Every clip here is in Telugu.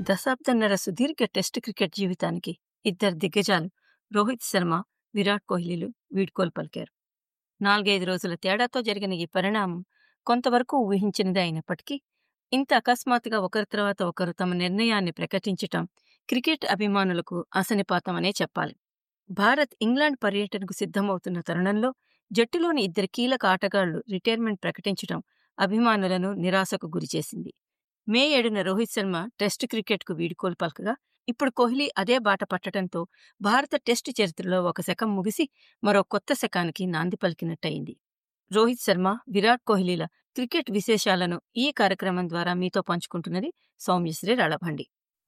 దశాబ్దన్నర సుదీర్ఘ టెస్ట్ క్రికెట్ జీవితానికి ఇద్దరు దిగ్గజాలు రోహిత్ శర్మ విరాట్ కోహ్లీలు వీడ్కోలు పలికారు నాలుగైదు రోజుల తేడాతో జరిగిన ఈ పరిణామం కొంతవరకు ఊహించినదే అయినప్పటికీ ఇంత అకస్మాత్తుగా ఒకరి తర్వాత ఒకరు తమ నిర్ణయాన్ని ప్రకటించటం క్రికెట్ అభిమానులకు అసనిపాతమనే చెప్పాలి భారత్ ఇంగ్లాండ్ పర్యటనకు సిద్ధమవుతున్న తరుణంలో జట్టులోని ఇద్దరు కీలక ఆటగాళ్లు రిటైర్మెంట్ ప్రకటించడం అభిమానులను నిరాశకు గురిచేసింది మే ఏడున రోహిత్ శర్మ టెస్ట్ క్రికెట్కు వీడుకోలు పలకగా ఇప్పుడు కోహ్లీ అదే బాట పట్టడంతో భారత టెస్ట్ చరిత్రలో ఒక శకం ముగిసి మరో కొత్త శకానికి నాంది పలికినట్టయింది రోహిత్ శర్మ విరాట్ కోహ్లీల క్రికెట్ విశేషాలను ఈ కార్యక్రమం ద్వారా మీతో పంచుకుంటున్నది సౌమ్యశ్రీ రళభండి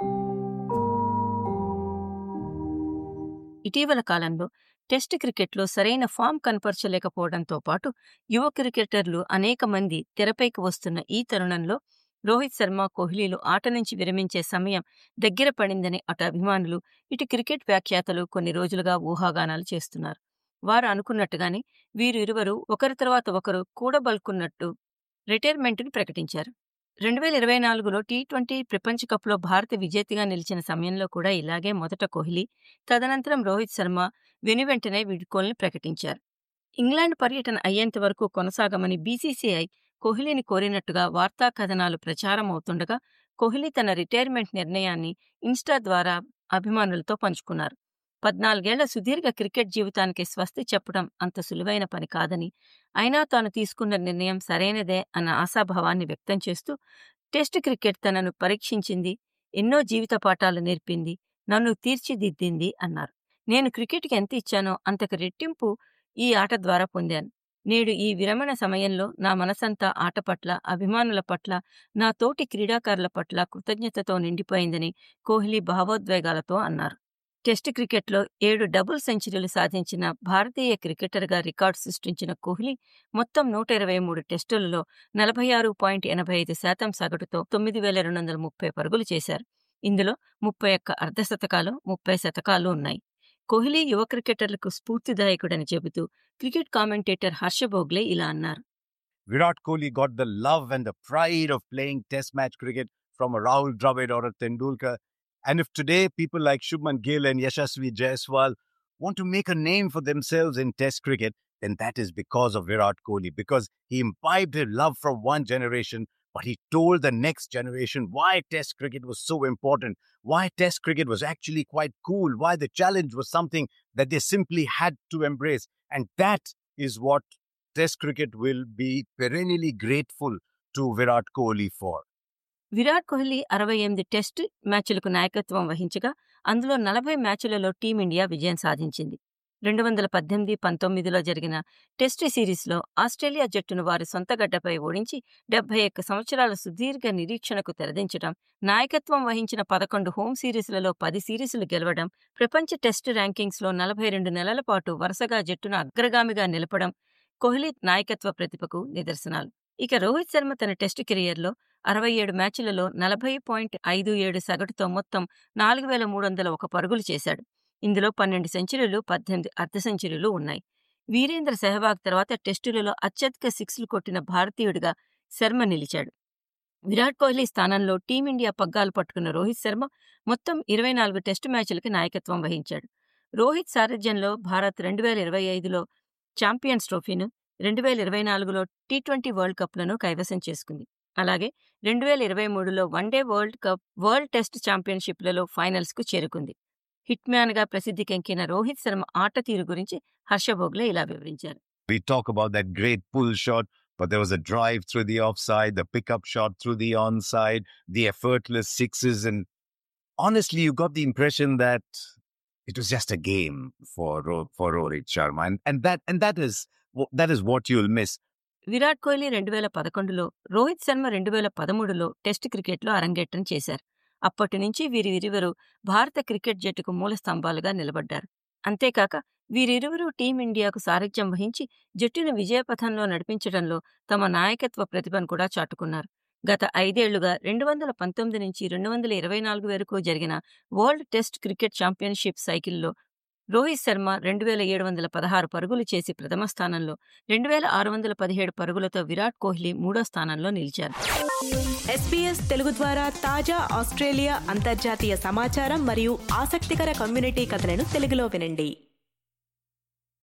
ఇటీవల కాలంలో టెస్ట్ క్రికెట్లో సరైన ఫామ్ కనపరచలేకపోవడంతో పాటు యువ క్రికెటర్లు అనేక మంది తెరపైకి వస్తున్న ఈ తరుణంలో రోహిత్ శర్మ కోహ్లీలు ఆట నుంచి విరమించే సమయం దగ్గర పడిందని అటు అభిమానులు ఇటు క్రికెట్ వ్యాఖ్యాతలు కొన్ని రోజులుగా ఊహాగానాలు చేస్తున్నారు వారు అనుకున్నట్టుగానే వీరు ఇరువురు ఒకరి తర్వాత ఒకరు కూడబలుకున్నట్టు రిటైర్మెంట్ను ప్రకటించారు రెండు వేల ఇరవై నాలుగులో టీ ట్వంటీ ప్రపంచ కప్లో భారత విజేతగా నిలిచిన సమయంలో కూడా ఇలాగే మొదట కోహ్లీ తదనంతరం రోహిత్ శర్మ వెనువెంటనే వీడ్కోల్ని ప్రకటించారు ఇంగ్లాండ్ పర్యటన అయ్యేంత వరకు కొనసాగమని బీసీసీఐ కోహ్లీని కోరినట్టుగా వార్తా కథనాలు ప్రచారం అవుతుండగా కోహ్లీ తన రిటైర్మెంట్ నిర్ణయాన్ని ఇన్స్టా ద్వారా అభిమానులతో పంచుకున్నారు పద్నాలుగేళ్ల సుదీర్ఘ క్రికెట్ జీవితానికి స్వస్తి చెప్పడం అంత సులువైన పని కాదని అయినా తాను తీసుకున్న నిర్ణయం సరైనదే అన్న ఆశాభావాన్ని వ్యక్తం చేస్తూ టెస్ట్ క్రికెట్ తనను పరీక్షించింది ఎన్నో జీవిత పాఠాలు నేర్పింది నన్ను తీర్చిదిద్దింది అన్నారు నేను క్రికెట్కి ఎంత ఇచ్చానో అంతకు రెట్టింపు ఈ ఆట ద్వారా పొందాను నేడు ఈ విరమణ సమయంలో నా మనసంతా ఆట పట్ల అభిమానుల పట్ల నా తోటి క్రీడాకారుల పట్ల కృతజ్ఞతతో నిండిపోయిందని కోహ్లీ భావోద్వేగాలతో అన్నారు టెస్ట్ క్రికెట్లో ఏడు డబుల్ సెంచరీలు సాధించిన భారతీయ క్రికెటర్గా రికార్డు సృష్టించిన కోహ్లీ మొత్తం నూట ఇరవై మూడు టెస్టులలో నలభై ఆరు పాయింట్ ఎనభై ఐదు శాతం సగటుతో తొమ్మిది వేల రెండు వందల ముప్పై పరుగులు చేశారు ఇందులో ముప్పై ఒక్క అర్ధశతకాలు ముప్పై శతకాలు ఉన్నాయి కోహ్లీ యువ క్రికెటర్లకు స్ఫూర్తిదాయకుడని చెబుతూ క్రికెట్ కామెంటేటర్ హర్ష భోగ్లే ఇలా అన్నారు Virat Kohli got the love and the pride of playing Test match cricket from a Rahul Dravid or a Tendulkar. And if today people like Shubman Gill and Yashasvi Jaiswal want to make a name for themselves in Test cricket, then that is because of Virat Kohli, because he imbibed his love from one generation, but he told the next generation why Test cricket was so important, why Test cricket was actually quite cool, why the challenge was something that they simply had to embrace. And that is what Test cricket will be perennially grateful to Virat Kohli for. Virat Kohli అరవై ఎనిమిది టెస్ట్ మ్యాచ్లకు నాయకత్వం వహించగా అందులో నలభై మ్యాచ్లలో టీమిండియా విజయం సాధించింది రెండు వందల పద్దెనిమిది పంతొమ్మిదిలో జరిగిన టెస్ట్ సిరీస్లో ఆస్ట్రేలియా జట్టును వారి సొంత గడ్డపై ఓడించి డెబ్బై ఒక్క సంవత్సరాల సుదీర్ఘ నిరీక్షణకు తెరదించడం నాయకత్వం వహించిన పదకొండు హోమ్ సిరీస్లలో పది సిరీసులు గెలవడం ప్రపంచ టెస్ట్ ర్యాంకింగ్స్లో నలభై రెండు నెలల పాటు వరుసగా జట్టును అగ్రగామిగా నిలపడం కోహ్లీ నాయకత్వ ప్రతిభకు నిదర్శనాలు ఇక రోహిత్ శర్మ తన టెస్ట్ కెరియర్లో అరవై ఏడు మ్యాచ్లలో నలభై పాయింట్ ఐదు ఏడు సగటుతో మొత్తం నాలుగు వేల మూడు వందల ఒక పరుగులు చేశాడు ఇందులో పన్నెండు సెంచరీలు పద్దెనిమిది అర్ధ సెంచరీలు ఉన్నాయి వీరేంద్ర సెహవాగ్ తర్వాత టెస్టులలో అత్యధిక సిక్స్లు కొట్టిన భారతీయుడిగా శర్మ నిలిచాడు విరాట్ కోహ్లీ స్థానంలో టీమిండియా పగ్గాలు పట్టుకున్న రోహిత్ శర్మ మొత్తం ఇరవై నాలుగు టెస్టు మ్యాచ్లకి నాయకత్వం వహించాడు రోహిత్ సారథ్యంలో భారత్ రెండు వేల ఇరవై ఐదులో ఛాంపియన్స్ ట్రోఫీను రెండు వేల ఇరవై నాలుగులో టీ ట్వంటీ వరల్డ్ కప్లను కైవసం చేసుకుంది అలాగే రెండు వేల ఇరవై మూడులో one day world cup world test ఛాంపియన్షిప్లలో ఫైనల్స్కు చేరుకుంది హిట్ మ్యాన్గా ప్రసిద్ధికెక్కిన రోహిత్ శర్మ ఆట తీరు గురించి హర్ష భోగ్లే ఇలా వివరించారు We talk about that great pull shot, but there was a drive through the offside, the pickup shot through the onside, the effortless sixes, and honestly, you got the impression that it was just a game for Ro- for Rohit Sharma, and, and that and that is wh- that is what you'll miss. Virat Kohli రెండు వేల పదకొండులో రోహిత్ శర్మ రెండు వేల పదమూడులో టెస్ట్ క్రికెట్లో అరంగేట్రం చేశారు అప్పటి నుంచి వీరిరువురు భారత క్రికెట్ జట్టుకు మూల స్తంభాలుగా నిలబడ్డారు అంతేకాక వీరిరువురు టీమిండియాకు సారథ్యం వహించి జట్టును విజయపథంలో నడిపించడంలో తమ నాయకత్వ ప్రతిభను కూడా చాటుకున్నారు గత ఐదేళ్లుగా రెండు వందల పంతొమ్మిది నుంచి రెండు వందల ఇరవై నాలుగు వరకు జరిగిన వరల్డ్ టెస్ట్ క్రికెట్ ఛాంపియన్షిప్ సైకిల్లో రోహిత్ శర్మ రెండు వేల ఏడు వందల పదహారు పరుగులు చేసి ప్రథమ స్థానంలో రెండు వేల ఆరు వందల పదిహేడు పరుగులతో విరాట్ కోహ్లీ మూడో స్థానంలో నిలిచారు ఎస్పీఎస్ తెలుగు ద్వారా తాజా ఆస్ట్రేలియా అంతర్జాతీయ సమాచారం మరియు ఆసక్తికర కమ్యూనిటీ కథలను తెలుగులో వినండి